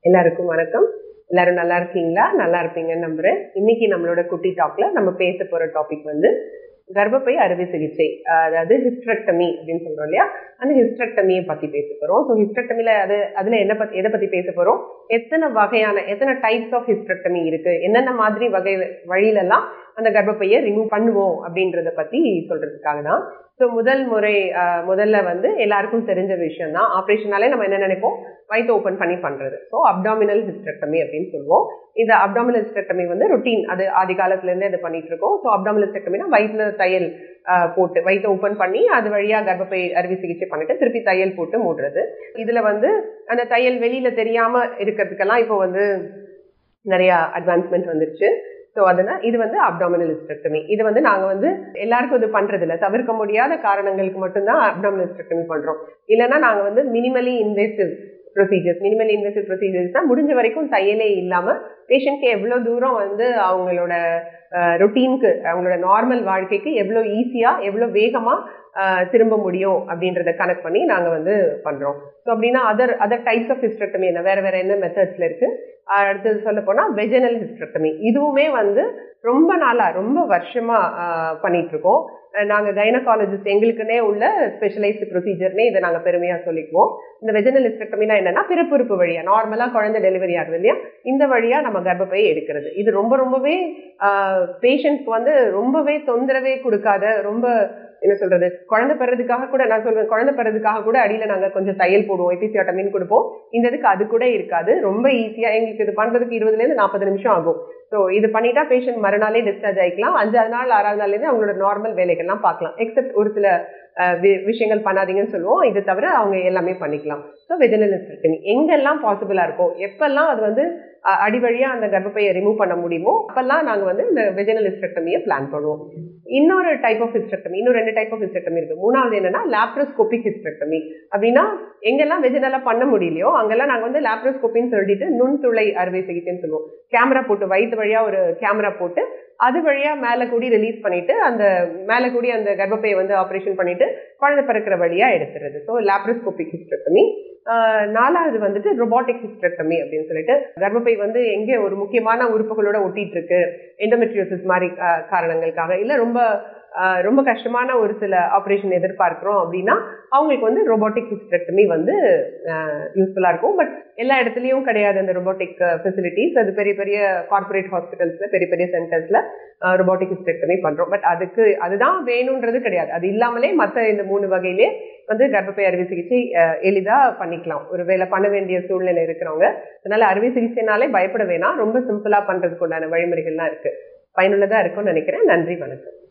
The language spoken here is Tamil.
எல்லாருக்கும் வணக்கம் எல்லாரும் நல்லா இருக்கீங்களா நல்லா இருப்பீங்கன்னு நம்புறேன் இன்னைக்கு நம்மளோட குட்டி டாக்ல நம்ம பேச போற டாபிக் வந்து கர்ப்பப்பை அறுவை சிகிச்சை அஹ் அதாவது ஹிஸ்ட்ரக்டமி அப்படின்னு சொல்றோம் இல்லையா அந்த ஹிஸ்ட்ரக்டமியை பத்தி பேச போறோம் ஸோ ஹிஸ்ட்ரக்டமில அது அதுல என்ன பத்தி எதை பத்தி பேச போறோம் எத்தனை வகையான எத்தனை டைப்ஸ் ஆஃப் ஹிஸ்ட்ரக்டமி இருக்கு என்னென்ன மாதிரி வகை வழியிலெல்லாம் அந்த கர்ப்பப்பையை ரிமூவ் பண்ணுவோம் அப்படின்றத பத்தி சொல்றதுக்காக தான் ஸோ முதல் முறை அஹ், முதல்ல வந்து எல்லாருக்கும் தெரிஞ்ச விஷயம் தான் ஆப்ரேஷனாலே நம்ம என்ன நினைப்போம் வயிற்று ஓப்பன் பண்ணி பண்றது ஸோ அப்டாமினல் ஹிஸ்ட்ரக்டமி அப்படின்னு சொல்லுவோம் இந்த அப்டாமினல் ஹிஸ்ட்ரக்டமி வந்து ரொட்டீன் அது ஆதி காலத்துல இருந்தே இது பண்ணிட்டு இருக்கோம் ஸோ அப்டாமினல் ஹிஸ்ட்ரக்டமினா வயிற்றுல தையல் அஹ், போட்டு வயிற்றை ஓப்பன் பண்ணி அது வழியா கர்ப்பப்பை அறுவை சிகிச்சை பண்ணிட்டு திருப்பி தையல் போட்டு மூடுறது இதுல வந்து அந்த தையல் வெளியில தெரியாம இருக்கிறதுக்கெல்லாம் இப்போ வந்து நிறைய அட்வான்ஸ்மெண்ட் வந்துருச்சு ஸோ அதனால இது வந்து அப்டாமினல் ஹிஸ்டெக்டமி இது வந்து நாங்கள் வந்து எல்லாருக்கும் இது பண்றது இல்ல தவிர்க்க முடியாத காரணங்களுக்கு மட்டும்தான் அப்டாமினல் ஹிஸ்டெக்டமி பண்றோம் இல்லைன்னா நாங்கள் வந்து minimally invasive procedures minimally invasive procedures தான் முடிஞ்ச வரைக்கும் தையலே இல்லாம பேஷண்ட்க்கு எவ்வளோ தூரம் வந்து அவங்களோட ரொட்டீனுக்கு அவங்களோட நார்மல் வாழ்க்கைக்கு எவ்வளோ ஈஸியா எவ்வளோ வேகமா அஹ், திரும்ப முடியும் அப்படின்றத கனெக்ட் பண்ணி நாங்க வந்து பண்றோம் ஸோ அப்படின்னா other other types of hysterectomy என்ன வேற வேற என்ன மெத்தட்ஸ்ல இருக்கு அஹ், அடுத்தது சொல்ல போனா வெஜனல் ஹிஸ்டெக்டமி இதுவுமே வந்து ரொம்ப நாளா ரொம்ப வருஷமா அஹ், பண்ணிட்டு இருக்கோம் அஹ், நாங்க கைனகாலஜிஸ்ட் எங்களுக்குன்னே உள்ள ஸ்பெஷலைஸ்டு ப்ரொசீஜர்னே இதை நாங்க பெருமையா சொல்லிக்குவோம் இந்த வெஜனல் ஹிஸ்டெக்டமினா என்னன்னா பிறப்புறுப்பு வழியா நார்மலா குழந்தை டெலிவரி ஆகுது இல்லையா இந்த வழியா நம்ம கர்ப்பப்பையை எடுக்கிறது இது ரொம்ப ரொம்பவே பேஷண்ட்க்கு வந்து ரொம்பவே தொந்தரவே கொடுக்காத ரொம்ப என்ன சொல்றது குழந்தை பெறதுக்காக கூட நான் சொல்வேன் குழந்தை பெறதுக்காக கூட அடியில நாங்க கொஞ்சம் தையல் போடுவோம் எபிசியோட்டமின் கொடுப்போம் இந்த இதுக்கு அது கூட இருக்காது ரொம்ப ஈஸியா எங்களுக்கு இது பண்றதுக்கு இருபதுல இருந்து நாற்பது நிமிஷம் ஆகும் ஸோ இது பண்ணிட்டா பேஷண்ட் மறுநாளே டிஸ்சார்ஜ் ஆகிக்கலாம் அஞ்சாவது நாள் ஆறாவது நாள்ல இருந்து அவங்களோட நார்மல் வேலைகள்லாம் பார்க்கலாம் எக்ஸப்ட் ஒரு சில அஹ், வி- விஷயங்கள் பண்ணாதீங்கன்னு சொல்லுவோம் இது தவிர அவங்க எல்லாமே பண்ணிக்கலாம் ஸோ வெஜினல் ஹிஸ்டெக்டமி எங்கெல்லாம் பாசிபிளா இருக்கோ எப்பெல்லாம் அது வந்து அஹ், அடி வழியா அந்த கர்ப்பப்பையை ரிமூவ் பண்ண முடியுமோ அப்பெல்லாம் நாங்க வந்து இந்த வெஜினல் ஹிஸ்டெக்டமியை பிளான் பண்ணுவோம் இன்னொரு டைப் ஆஃப் ஹிஸ்டெக்டமி இன்னும் ரெண்டு டைப் ஆஃப் ஹிஸ்டெக்டமி இருக்கு மூணாவது என்னன்னா லாப்ரோஸ்கோபிக் ஹிஸ்டெக்டமி அப்படின்னா எங்கெல்லாம் வெஜினலா பண்ண முடியலையோ அங்கெல்லாம் நாங்க வந்து லாப்ரோஸ்கோப்பின்னு சொல்லிட்டு நுண்துளை அறுவை சிகிச்சைன்னு சொல்லுவோம் கேமரா போட்டு வயிற்று வழியா ஒரு கேமரா போட்டு அது வழியா மேல கூடி ரிலீஸ் பண்ணிட்டு அந்த மேல கூடி அந்த கர்ப்பப்பையை வந்து ஆபரேஷன் பண்ணிட்டு குழந்தை பிறக்கிற வழியா எடுத்துறது ஸோ லாப்ரோஸ்கோபிக் ஹிஸ்டெக்டமி நாலாவது வந்துட்டு ரொபாட்டிக் ஹிஸ்டெக்டமி அப்படின்னு சொல்லிட்டு கர்ப்பப்பை வந்து எங்கே ஒரு முக்கியமான உறுப்புகளோட ஒட்டிட்டு இருக்கு எண்டோமெட்ரியோசிஸ் மாதிரி ஆஹ், காரணங்களுக்காக இல்ல ரொம்ப ஆஹ், ரொம்ப கஷ்டமான ஒரு சில ஆப்ரேஷன் எதிர்பார்க்கிறோம் அப்படின்னா அவங்களுக்கு வந்து ரொபாட்டிக் ஹிஸ்டெக்டமி வந்து யூஸ்ஃபுல்லா இருக்கும் பட் எல்லா இடத்துலயும் கிடையாது அந்த ரொபாட்டிக் ஃபெசிலிட்டிஸ் அது பெரிய பெரிய கார்பரேட் ஹாஸ்பிட்டல்ஸ்ல பெரிய பெரிய சென்டர்ஸ்ல ரொபாட்டிக் ஹிஸ்டெக்டமி பண்றோம் பட் அதுக்கு அதுதான் வேணும்ன்றது கிடையாது அது இல்லாமலே மற்ற இந்த மூணு வகையிலே வந்து கர்ப்பப்பை அறுவை சிகிச்சை அஹ், எளிதா பண்ணிக்கலாம் ஒருவேளை பண்ண வேண்டிய சூழ்நிலை இருக்கிறவங்க அதனால அறுவை சிகிச்சைனாலே பயப்பட வேணாம் ரொம்ப சிம்பிளா பண்றதுக்கு உண்டான வழிமுறைகள்லாம் இருக்கு பயனுள்ளதா இருக்கும்னு நினைக்கிறேன் நன்றி வணக்கம்